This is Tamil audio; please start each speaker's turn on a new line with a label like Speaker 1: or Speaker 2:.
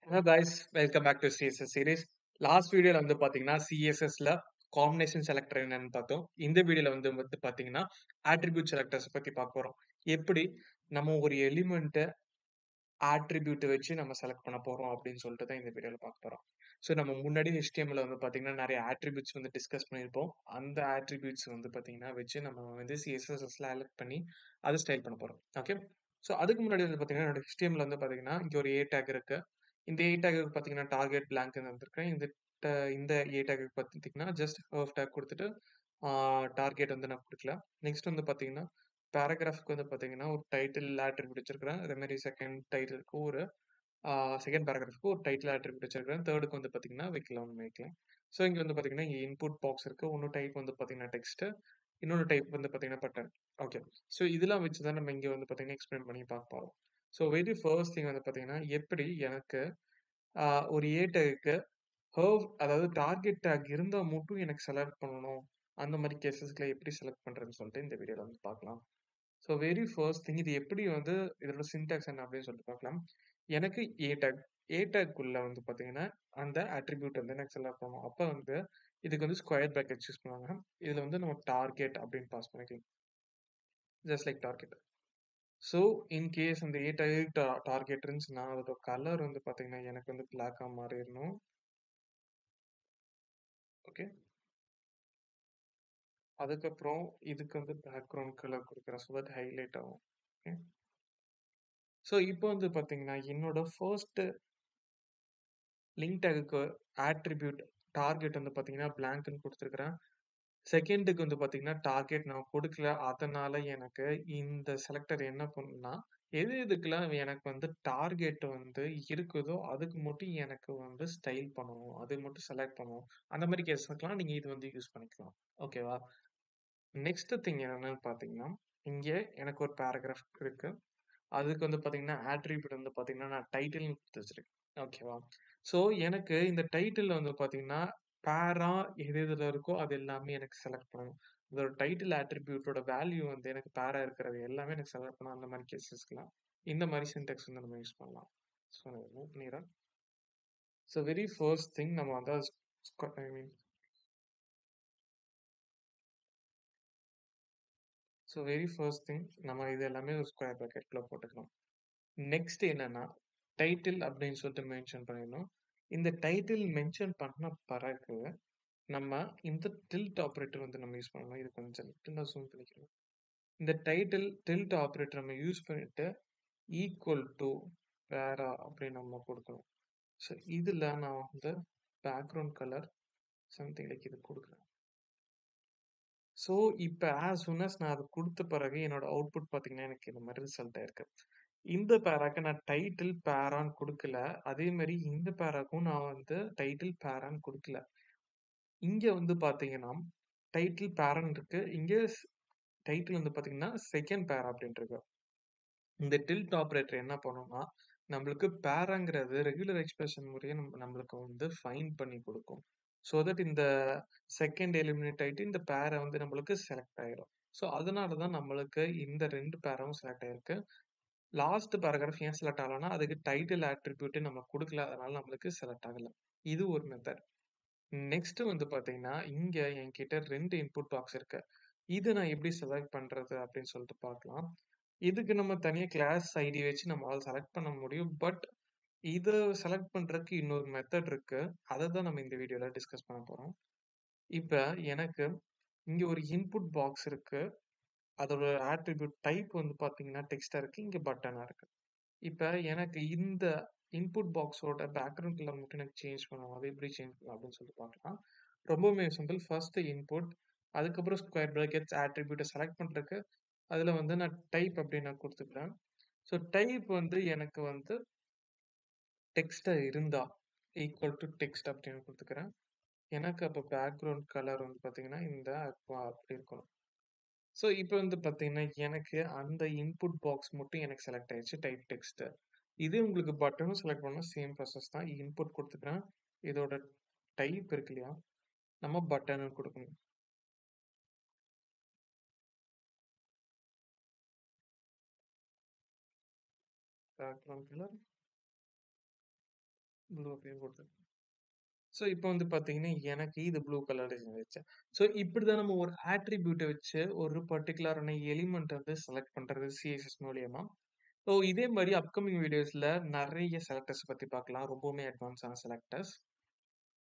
Speaker 1: Hello guys welcome back to CSS series last வீடியோல வந்து பாத்தீங்கன்னா சிஎஸ்எஸ்ல காம்பினேஷன் செலக்டர் என்னன்னு பார்த்தோம் இந்த வீடியோல வந்து வந்து பாத்தீங்கன்னா ஆட்ரிபியூட் செலக்டர்ஸ் பத்தி பார்க்க போறோம் எப்படி நம்ம ஒரு எலிமெண்ட்டை ஆட்ரிபியூட் வச்சு நம்ம செலக்ட் பண்ண போறோம் அப்படின்னு சொல்லிட்டு தான் இந்த வீடியோல பார்க்க போறோம் ஸோ நம்ம முன்னாடி HTML வந்து பாத்தீங்கன்னா நிறைய ஆட்ரிபியூட்ஸ் வந்து டிஸ்கஸ் பண்ணியிருப்போம் அந்த ஆட்ரிபியூட்ஸ் வந்து பாத்தீங்கன்னா வச்சு நம்ம வந்து சிஎஸ்எஸ்ல செலக்ட் பண்ணி அதை ஸ்டைல் பண்ண போறோம் ஓகே ஸோ அதுக்கு முன்னாடி வந்து பாத்தீங்கன்னா என்னோட HTML வந்து பாத்தீங்கன்னா இங்க ஒரு ஏ டேக் இருக்கு இந்த ஏ டேக்கு பார்த்தீங்கன்னா டார்கெட் பிளாங்க் வந்திருக்கேன் இந்த ட- இந்த ஏ டேக்கு பார்த்தீங்கன்னா ஜஸ்ட் ஹர்ஃப் டேக் கொடுத்துட்டு டார்கெட் வந்து நான் கொடுக்கல நெக்ஸ்ட் வந்து பார்த்தீங்கன்னா பேராகிராஃப்க்கு வந்து பார்த்தீங்கன்னா ஒரு டைட்டில் ஆட்ரிபியூட் வச்சிருக்கிறேன் அதே மாதிரி செகண்ட் டைட்டிலுக்கு ஒரு செகண்ட் பேராகிராஃப்க்கு ஒரு டைட்டில் ஆட்ரிபியூட் வச்சிருக்கிறேன் தேர்டுக்கு வந்து பார்த்தீங்கன்னா வைக்கலாம் ஒன்று வைக்கலாம் ஸோ இங்கே வந்து பார்த்தீங்கன்னா இங்கே இன்புட் பாக்ஸ் இருக்கு ஒன்று டைப் வந்து பார்த்தீங்கன்னா டெக்ஸ்ட் இன்னொன்று டைப் வந்து பார்த்தீங்கன்னா பட்டன் ஓகே ஸோ இதெல்லாம் வச்சு தான் நம்ம இங்கே வந்து பார்த்தீங்கன்னா எக்ஸ்பிளைன் பண்ணி பார்க்க போகிறோம் ஸோ வெரி ஃபர்ஸ்ட் திங் வந்து பார்த்தீங்கன்னா எப்படி எனக்கு ஆஹ் ஒரு ஏ டேக்கு ஹர்வ் அதாவது டார்கெட் டேக் இருந்தால் மட்டும் எனக்கு செலக்ட் பண்ணணும் அந்த மாதிரி கேசஸ்ல எப்படி செலக்ட் பண்ணுறதுன்னு சொல்லிட்டு இந்த வீடியோவில் வந்து பார்க்கலாம் ஸோ வெரி ஃபர்ஸ்ட் திங் இது எப்படி வந்து இதோட சின்டாக்ஸ் என்ன அப்படின்னு சொல்லிட்டு பார்க்கலாம் எனக்கு ஏ டேக் ஏ டேக்குள்ள வந்து பார்த்தீங்கன்னா அந்த அட்ரிபியூட் வந்து எனக்கு செலக்ட் பண்ணணும் அப்போ வந்து இதுக்கு வந்து ஸ்கொயர் ப்ராக்கெட் யூஸ் பண்ணுவாங்க இதில் வந்து நம்ம டார்கெட் அப்படின்னு பாஸ் பண்ணிக்கலாம் just like target so in case அந்த ஏ டேக் டார்கெட் இருந்துச்சுன்னா அதோட கலர் வந்து பார்த்தீங்கன்னா எனக்கு வந்து பிளாக்காக மாறிடணும் ஓகே அதுக்கப்புறம் இதுக்கு வந்து பேக்ரவுண்ட் கலர் கொடுக்குறேன் ஸோ தட் ஹைலைட் ஆகும் ஓகே ஸோ இப்போ வந்து பார்த்தீங்கன்னா என்னோட ஃபர்ஸ்ட் லிங்க் டேகுக்கு ஆட்ரிபியூட் டார்கெட் வந்து பார்த்தீங்கன்னா பிளாங்க்னு கொடுத்துருக்குறேன் செகண்டுக்கு வந்து பார்த்தீங்கன்னா டார்கெட் நான் கொடுக்கல அதனால எனக்கு இந்த செலக்டர் என்ன பண்ணுன்னா எது எதுக்கெல்லாம் எனக்கு வந்து டார்கெட் வந்து இருக்குதோ அதுக்கு மட்டும் எனக்கு வந்து ஸ்டைல் பண்ணணும் அது மட்டும் செலக்ட் பண்ணணும் அந்த மாதிரி கேஸுக்கெல்லாம் நீங்கள் இது வந்து யூஸ் பண்ணிக்கலாம் ஓகேவா நெக்ஸ்ட் திங் என்னன்னு பார்த்தீங்கன்னா இங்கே எனக்கு ஒரு பேராகிராஃப் இருக்கு அதுக்கு வந்து பார்த்தீங்கன்னா ஆட்ரிபியூட் வந்து பார்த்தீங்கன்னா நான் டைட்டில்னு கொடுத்து வச்சிருக்கேன் ஓகேவா ஸோ எனக்கு இந்த டைட்டில் வந்து பார்த்தீங்கன்னா பேரா எது எதுல இருக்கோ அது எல்லாமே எனக்கு செலக்ட் பண்ணணும் இதோட டைட்டில் ஆட்ரிபியூட்டோட வேல்யூ வந்து எனக்கு பேரா இருக்கிறது எல்லாமே எனக்கு செலக்ட் பண்ணணும் அந்த மாதிரி கேசஸ்க்குலாம் இந்த மாதிரி சின்டெக்ஸ் வந்து நம்ம யூஸ் பண்ணலாம் ஸோ மூவ் பண்ணிடுறேன் ஸோ வெரி ஃபர்ஸ்ட் திங் நம்ம வந்து I mean so very first thing நம்ம இது எல்லாமே ஒரு ஸ்கொயர் ப்ராக்கெட்ல போட்டுக்கலாம் நெக்ஸ்ட் என்னன்னா டைட்டில் அப்படின்னு சொல்லிட்டு மென்ஷன் பண்ணிடணும் இந்த டைட்டில் மென்ஷன் பண்ண பிறகு நம்ம இந்த டில்ட் ஆப்ரேட்டர் வந்து நம்ம யூஸ் பண்ணலாம் இது கொஞ்சம் நான் ஜூம் பண்ணிக்கிறோம் இந்த டைட்டில் டில்ட் ஆப்ரேட்டர் நம்ம யூஸ் பண்ணிட்டு ஈக்குவல் டு வேரா அப்படின்னு நம்ம கொடுக்கணும் ஸோ இதில் நான் வந்து பேக்ரவுண்ட் கலர் சம்திங் லைக் இது கொடுக்குறேன் ஸோ இப்போ ஆஸ் soon as நான் அதை கொடுத்த பிறகு என்னோட அவுட்புட் பார்த்தீங்கன்னா எனக்கு இந்த மாதிரி ரிசல்ட் ஆயிருக்கு இந்த பேராக்கு நான் டைட்டில் பேரான்னு கொடுக்கல அதே மாதிரி இந்த பேராக்கும் நான் வந்து டைட்டில் பேரான்னு கொடுக்கல இங்க வந்து பாத்தீங்கன்னா டைட்டில் பேரன் இருக்கு இங்க டைட்டில் வந்து பாத்தீங்கன்னா செகண்ட் பேரா அப்படின்னு இருக்கு இந்த டில்ட் ஆப்ரேட்டர் என்ன பண்ணும்னா நம்மளுக்கு பேராங்கிறது ரெகுலர் எக்ஸ்பிரஷன் முறையை நம்ம நம்மளுக்கு வந்து ஃபைன் பண்ணி கொடுக்கும் ஸோ தட் இந்த செகண்ட் எலிமினேட் ஆயிட்டு இந்த பேரை வந்து நம்மளுக்கு செலக்ட் ஆயிடும் ஸோ அதனால தான் நம்மளுக்கு இந்த ரெண்டு பேராவும் செலக்ட் ஆயிருக்கு லாஸ்ட் பேராகிராஃப் ஏன் செலக்ட் ஆகலன்னா அதுக்கு டைட்டில் ஆட்ரிபியூட் நம்ம கொடுக்கல அதனால நம்மளுக்கு செலக்ட் ஆகல இது ஒரு மெத்தட் நெக்ஸ்ட் வந்து பாத்தீங்கன்னா இங்க என்கிட்ட ரெண்டு இன்புட் பாக்ஸ் இருக்கு இது நான் எப்படி செலக்ட் பண்றது அப்படின்னு சொல்லிட்டு பார்க்கலாம் இதுக்கு நம்ம தனியா கிளாஸ் ஐடி வச்சு நம்மளால செலக்ட் பண்ண முடியும் பட் இதை செலக்ட் பண்றதுக்கு இன்னொரு மெத்தட் இருக்கு அதை தான் நம்ம இந்த வீடியோல டிஸ்கஸ் பண்ண போறோம் இப்ப எனக்கு இங்க ஒரு இன்புட் பாக்ஸ் இருக்கு அதோட ஆட்ரிபியூட் டைப் வந்து பாத்தீங்கன்னா டெக்ஸ்டா இருக்கு இங்க பட்டனா இருக்கு இப்ப எனக்கு இந்த இன்புட் பாக்ஸோட பேக்ரவுண்ட் கலர் மட்டும் எனக்கு சேஞ்ச் பண்ணணும் அது எப்படி சேஞ்ச் பண்ணலாம் அப்படின்னு சொல்லிட்டு பார்க்கலாம் ரொம்பவுமே சிம்பிள் ஃபர்ஸ்ட் இன்புட் அதுக்கப்புறம் ஸ்கொயர் ப்ராக்கெட்ஸ் ஆட்ரிபியூட்டை செலக்ட் பண்றதுக்கு அதுல வந்து நான் டைப் அப்படின்னு நான் கொடுத்துக்கிறேன் ஸோ டைப் வந்து எனக்கு வந்து டெக்ஸ்டா இருந்தா ஈக்குவல் டு டெக்ஸ்ட் அப்படின்னு கொடுத்துக்கிறேன் எனக்கு அப்போ பேக்ரவுண்ட் கலர் வந்து பார்த்தீங்கன்னா இந்த aqua அப்படி இருக்கணும் ஸோ இப்போ வந்து பார்த்தீங்கன்னா எனக்கு அந்த இன்புட் பாக்ஸ் மட்டும் எனக்கு செலக்ட் ஆயிடுச்சு டைப் டெக்ஸ்ட் இதே உங்களுக்கு பட்டனும் செலக்ட் பண்ணால் சேம் ப்ராசஸ் தான் இன்புட் கொடுத்துக்கிறேன் இதோட டைப் இருக்கு இல்லையா நம்ம பட்டனும் கொடுக்கணும் பேக்ரவுண்ட் கலர் ப்ளூ அப்படியே குடுத்துருக்கேன். ஸோ, இப்போ வந்து பார்த்தீங்கன்னா, எனக்கு இது ப்ளூ கலர்ல இருந்துச்சு. ஸோ, இப்படிதான் நம்ம ஒரு ஆட்ரிபியூட்ட வச்சு ஒரு பர்ட்டிகுலரான எலிமெண்ட் வந்து செலக்ட் பண்றது சிஎஸ்எஸ் மூலியமா. ஸோ, இதே மாரி அப்கமிங் வீடியோஸ்ல நெறைய செலக்டர்ஸ் பத்தி பார்க்கலாம். ரொம்பவுமே அட்வான்ஸான செலக்டர்ஸ்.